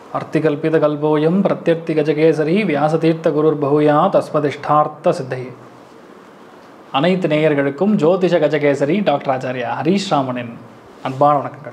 அர்த்திகல்பிதகல்போயம் பிரத்யர்த்தி கஜகேசரி வியாசதீர்த்த குருர் பகுயா தஸ்மதிஷ்டார்த்த சித்தையே அனைத்து நேயர்களுக்கும் ஜோதிஷ கஜகேசரி டாக்டர் ஆச்சாரியா ஹரீஷ் ராமனின் அன்பான வணக்கங்கள்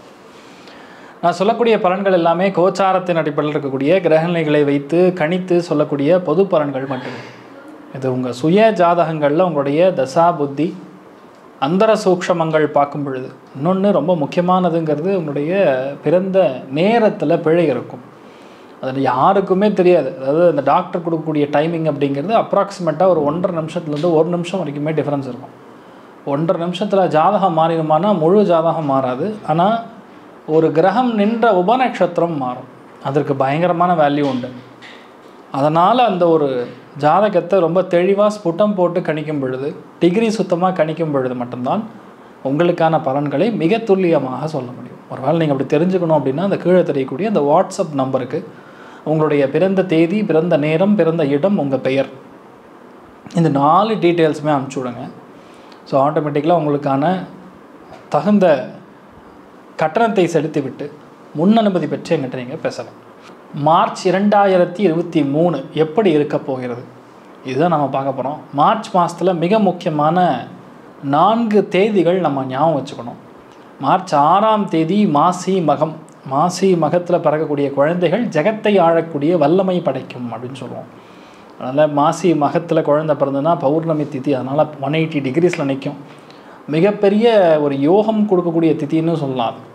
நான் சொல்லக்கூடிய பலன்கள் எல்லாமே கோச்சாரத்தின் அடிப்படையில் இருக்கக்கூடிய கிரகநிலைகளை வைத்து கணித்து சொல்லக்கூடிய பொது பலன்கள் மட்டுமே இது உங்கள் சுய ஜாதகங்களில் உங்களுடைய தசா புத்தி அந்தர சூக்ஷமங்கள் பார்க்கும் பொழுது இன்னொன்று ரொம்ப முக்கியமானதுங்கிறது உங்களுடைய பிறந்த நேரத்தில் பிழை இருக்கும் அது யாருக்குமே தெரியாது அதாவது அந்த டாக்டர் கொடுக்கக்கூடிய டைமிங் அப்படிங்கிறது அப்ராக்சிமேட்டாக ஒரு ஒன்றரை நிமிஷத்துலேருந்து ஒரு நிமிஷம் வரைக்குமே டிஃப்ரென்ஸ் இருக்கும் ஒன்றரை நிமிஷத்தில் ஜாதகம் மாறிடுமானா முழு ஜாதகம் மாறாது ஆனால் ஒரு கிரகம் நின்ற உபநட்சத்திரம் மாறும் அதற்கு பயங்கரமான வேல்யூ உண்டு அதனால் அந்த ஒரு ஜாதகத்தை ரொம்ப தெளிவாக ஸ்புட்டம் போட்டு கணிக்கும் பொழுது டிகிரி சுத்தமாக கணிக்கும் பொழுது மட்டும்தான் உங்களுக்கான பலன்களை மிக துல்லியமாக சொல்ல முடியும் ஒருவேளை நீங்கள் அப்படி தெரிஞ்சுக்கணும் அப்படின்னா அந்த கீழே தெரியக்கூடிய அந்த வாட்ஸ்அப் நம்பருக்கு உங்களுடைய பிறந்த தேதி பிறந்த நேரம் பிறந்த இடம் உங்கள் பெயர் இந்த நாலு டீட்டெயில்ஸுமே அனுப்பிச்சி விடுங்க ஸோ ஆட்டோமேட்டிக்கலாக உங்களுக்கான தகுந்த கட்டணத்தை செலுத்திவிட்டு முன் அனுமதி பெற்று எங்கிட்ட நீங்கள் பேசலாம் மார்ச் இரண்டாயிரத்தி இருபத்தி மூணு எப்படி இருக்க போகிறது இதுதான் நம்ம பார்க்க போகிறோம் மார்ச் மாதத்தில் மிக முக்கியமான நான்கு தேதிகள் நம்ம ஞாபகம் வச்சுக்கணும் மார்ச் ஆறாம் தேதி மாசி மகம் மாசி மகத்தில் பிறக்கக்கூடிய குழந்தைகள் ஜெகத்தை ஆழக்கூடிய வல்லமை படைக்கும் அப்படின்னு சொல்லுவோம் அதனால் மாசி மகத்தில் குழந்தை பிறந்ததுன்னா பௌர்ணமி திதி அதனால் ஒன் எயிட்டி டிகிரிஸில் நிற்கும் மிகப்பெரிய ஒரு யோகம் கொடுக்கக்கூடிய திதின்னு சொல்லலாம் அது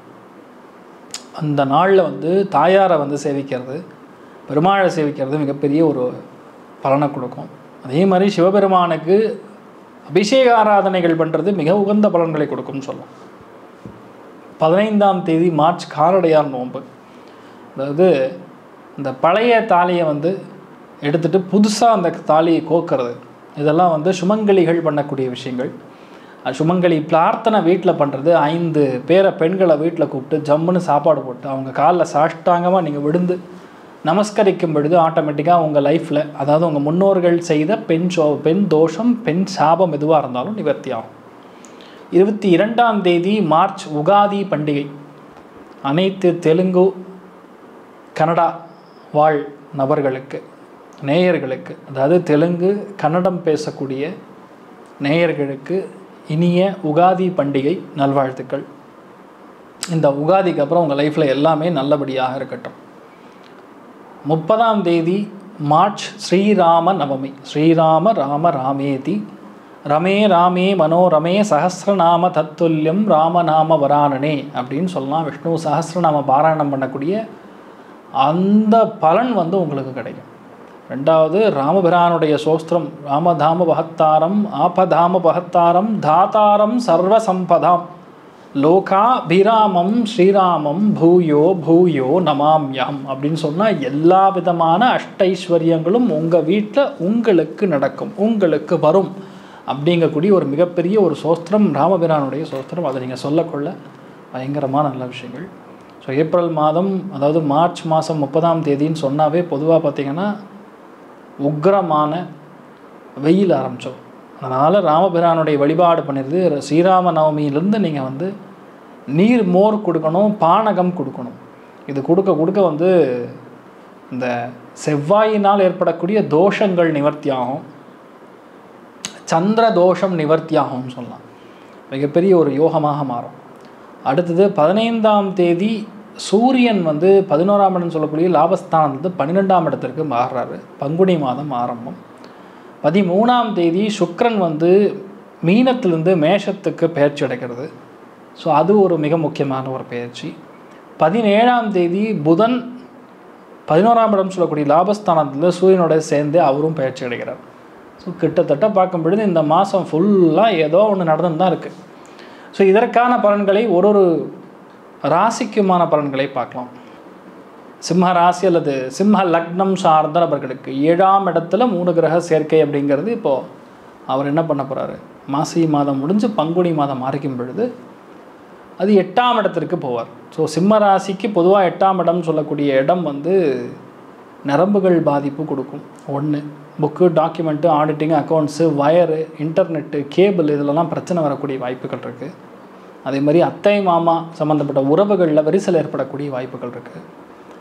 அந்த நாளில் வந்து தாயாரை வந்து சேவிக்கிறது பெருமாளை சேவிக்கிறது மிகப்பெரிய ஒரு பலனை கொடுக்கும் அதே மாதிரி சிவபெருமானுக்கு அபிஷேக ஆராதனைகள் பண்ணுறது மிக உகந்த பலன்களை கொடுக்கும்னு சொல்லலாம் பதினைந்தாம் தேதி மார்ச் காரடையார் நோன்பு அதாவது இந்த பழைய தாலியை வந்து எடுத்துகிட்டு புதுசாக அந்த தாலியை கோக்கிறது இதெல்லாம் வந்து சுமங்கலிகள் பண்ணக்கூடிய விஷயங்கள் சுமங்கலி பிரார்த்தனை வீட்டில் பண்ணுறது ஐந்து பேரை பெண்களை வீட்டில் கூப்பிட்டு ஜம்முன்னு சாப்பாடு போட்டு அவங்க காலில் சாஷ்டாங்கமாக நீங்கள் விழுந்து நமஸ்கரிக்கும் பொழுது ஆட்டோமேட்டிக்காக உங்கள் லைஃப்பில் அதாவது உங்கள் முன்னோர்கள் செய்த பெண் சோ பெண் தோஷம் பெண் சாபம் எதுவாக இருந்தாலும் நிவர்த்தி ஆகும் இருபத்தி இரண்டாம் தேதி மார்ச் உகாதி பண்டிகை அனைத்து தெலுங்கு கனடா வாழ் நபர்களுக்கு நேயர்களுக்கு அதாவது தெலுங்கு கன்னடம் பேசக்கூடிய நேயர்களுக்கு இனிய உகாதி பண்டிகை நல்வாழ்த்துக்கள் இந்த உகாதிக்கு அப்புறம் உங்கள் லைஃப்பில் எல்லாமே நல்லபடியாக இருக்கட்டும் முப்பதாம் தேதி மார்ச் ஸ்ரீராம நவமி ஸ்ரீராம ராம ராமேதி ரமே ராமே மனோரமே சஹசிரநாம தத்துல்யம் ராமநாம வராணனே அப்படின்னு சொல்லலாம் விஷ்ணு சஹசிரநாம பாராயணம் பண்ணக்கூடிய அந்த பலன் வந்து உங்களுக்கு கிடைக்கும் ரெண்டாவது ராமபிரானுடைய சோஸ்திரம் ராமதாம பகத்தாரம் ஆபதாம பகத்தாரம் தாத்தாரம் சர்வசம்பதாம் லோகாபிராமம் ஸ்ரீராமம் பூயோ பூயோ நமாம்யம் அப்படின்னு சொன்னால் எல்லா விதமான அஷ்டைஸ்வர்யங்களும் உங்கள் வீட்டில் உங்களுக்கு நடக்கும் உங்களுக்கு வரும் அப்படிங்கக்கூடிய ஒரு மிகப்பெரிய ஒரு சோஸ்திரம் ராமபிரானுடைய சோஸ்திரம் அதை நீங்கள் சொல்லக்கொள்ள பயங்கரமான நல்ல விஷயங்கள் ஸோ ஏப்ரல் மாதம் அதாவது மார்ச் மாதம் முப்பதாம் தேதின்னு சொன்னாவே பொதுவாக பார்த்திங்கன்னா உக்ரமான வெயில் ஆரம்பித்தோம் அதனால் ராமபிரானுடைய வழிபாடு பண்ணிடுது ஸ்ரீராம நவமியிலேருந்து நீங்கள் வந்து நீர் மோர் கொடுக்கணும் பானகம் கொடுக்கணும் இது கொடுக்க கொடுக்க வந்து இந்த செவ்வாயினால் ஏற்படக்கூடிய தோஷங்கள் நிவர்த்தி ஆகும் சந்திர தோஷம் நிவர்த்தி ஆகும்னு சொல்லலாம் மிகப்பெரிய ஒரு யோகமாக மாறும் அடுத்தது பதினைந்தாம் தேதி சூரியன் வந்து பதினோராம் இடம் சொல்லக்கூடிய லாபஸ்தானத்துலேருந்து பன்னிரெண்டாம் இடத்திற்கு மாறுறாரு பங்குனி மாதம் ஆரம்பம் பதிமூணாம் தேதி சுக்ரன் வந்து மீனத்திலிருந்து மேஷத்துக்கு பயிற்சி அடைக்கிறது ஸோ அது ஒரு மிக முக்கியமான ஒரு பயிற்சி பதினேழாம் தேதி புதன் பதினோராம் இடம் சொல்லக்கூடிய லாபஸ்தானத்தில் சூரியனோட சேர்ந்து அவரும் பயிற்சி அடைகிறார் ஸோ கிட்டத்தட்ட பார்க்கும் பொழுது இந்த மாதம் ஃபுல்லாக ஏதோ ஒன்று நடந்துன்னு தான் இருக்குது ஸோ இதற்கான பலன்களை ஒரு ஒரு ராசிக்குமான பலன்களை பார்க்கலாம் சிம்ம ராசி அல்லது சிம்ம லக்னம் சார்ந்த நபர்களுக்கு ஏழாம் இடத்துல மூணு கிரக சேர்க்கை அப்படிங்கிறது இப்போது அவர் என்ன பண்ண போகிறாரு மாசி மாதம் முடிஞ்சு பங்குனி மாதம் ஆரம்பிக்கும் பொழுது அது எட்டாம் இடத்திற்கு போவார் ஸோ சிம்ம ராசிக்கு பொதுவாக எட்டாம் இடம் சொல்லக்கூடிய இடம் வந்து நரம்புகள் பாதிப்பு கொடுக்கும் ஒன்று book document auditing accounts wire internet cable இதிலலாம் பிரச்சனை வரக்கூடிய வாய்ப்புகள் இருக்குது அதே மாதிரி அத்தை மாமா சம்மந்தப்பட்ட உறவுகளில் விரிசல் ஏற்படக்கூடிய வாய்ப்புகள் இருக்குது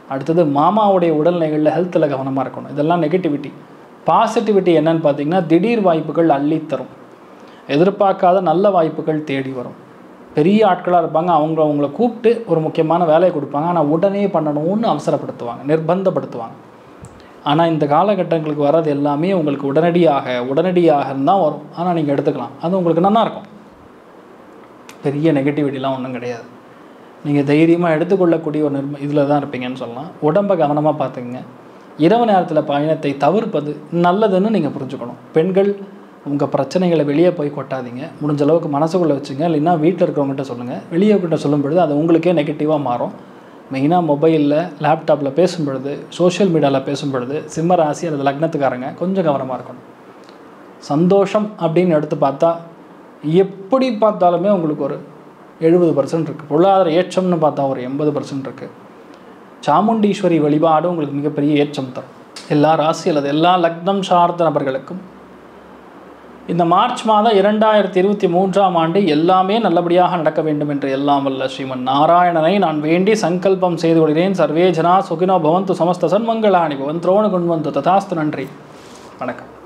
அடுத்தது மாமாவுடைய உடல்நிலைகளில் ஹெல்த்தில் கவனமாக இருக்கணும் இதெல்லாம் நெகட்டிவிட்டி பாசிட்டிவிட்டி என்னன்னு பார்த்தீங்கன்னா திடீர் வாய்ப்புகள் அள்ளித்தரும் எதிர்பார்க்காத நல்ல வாய்ப்புகள் தேடி வரும் பெரிய ஆட்களாக இருப்பாங்க அவங்க அவங்கள கூப்பிட்டு ஒரு முக்கியமான வேலையை கொடுப்பாங்க ஆனால் உடனே பண்ணணும்னு அவசரப்படுத்துவாங்க நிர்பந்தப்படுத்துவாங்க ஆனால் இந்த காலகட்டங்களுக்கு வர்றது எல்லாமே உங்களுக்கு உடனடியாக உடனடியாக தான் வரும் ஆனால் நீங்கள் எடுத்துக்கலாம் அது உங்களுக்கு நல்லா இருக்கும் பெரிய நெகட்டிவிட்டிலாம் ஒன்றும் கிடையாது நீங்கள் தைரியமாக எடுத்துக்கொள்ளக்கூடிய ஒரு நிர்ம இதில் தான் இருப்பீங்கன்னு சொல்லலாம் உடம்பை கவனமாக பார்த்துக்குங்க இரவு நேரத்தில் பயணத்தை தவிர்ப்பது நல்லதுன்னு நீங்கள் புரிஞ்சுக்கணும் பெண்கள் உங்கள் பிரச்சனைகளை வெளியே போய் கொட்டாதீங்க முடிஞ்ச அளவுக்கு மனசுக்குள்ளே வச்சுங்க இல்லைன்னா வீட்டில் இருக்கிறவங்ககிட்ட சொல்லுங்கள் வெளியே கிட்ட சொல்லும் பொழுது அது உங்களுக்கே நெகட்டிவாக மாறும் மெயினாக மொபைலில் லேப்டாப்பில் பேசும் பொழுது சோஷியல் மீடியாவில் பேசும் பொழுது சிம்ம ராசி அல்லது லக்னத்துக்காரங்க கொஞ்சம் கவனமாக இருக்கணும் சந்தோஷம் அப்படின்னு எடுத்து பார்த்தா எப்படி பார்த்தாலுமே உங்களுக்கு ஒரு எழுபது பர்சன்ட் இருக்குது பொருளாதார ஏற்றம்னு பார்த்தா ஒரு எண்பது பர்சன்ட் இருக்குது சாமுண்டீஸ்வரி வழிபாடு உங்களுக்கு மிகப்பெரிய ஏற்றம் தரும் எல்லா ராசி அல்லது எல்லா லக்னம் சார்ந்த நபர்களுக்கும் இந்த மார்ச் மாதம் இரண்டாயிரத்தி இருபத்தி மூன்றாம் ஆண்டு எல்லாமே நல்லபடியாக நடக்க வேண்டும் என்று எல்லாம் வல்ல ஸ்ரீமன் நாராயணனை நான் வேண்டி சங்கல்பம் செய்து கொள்கிறேன் சர்வே ஜனா சுகினோ பவந்து சமஸ்த சன்மங்களாணி பவந்தோனு குண்வந்து ததாஸ்து நன்றி வணக்கம்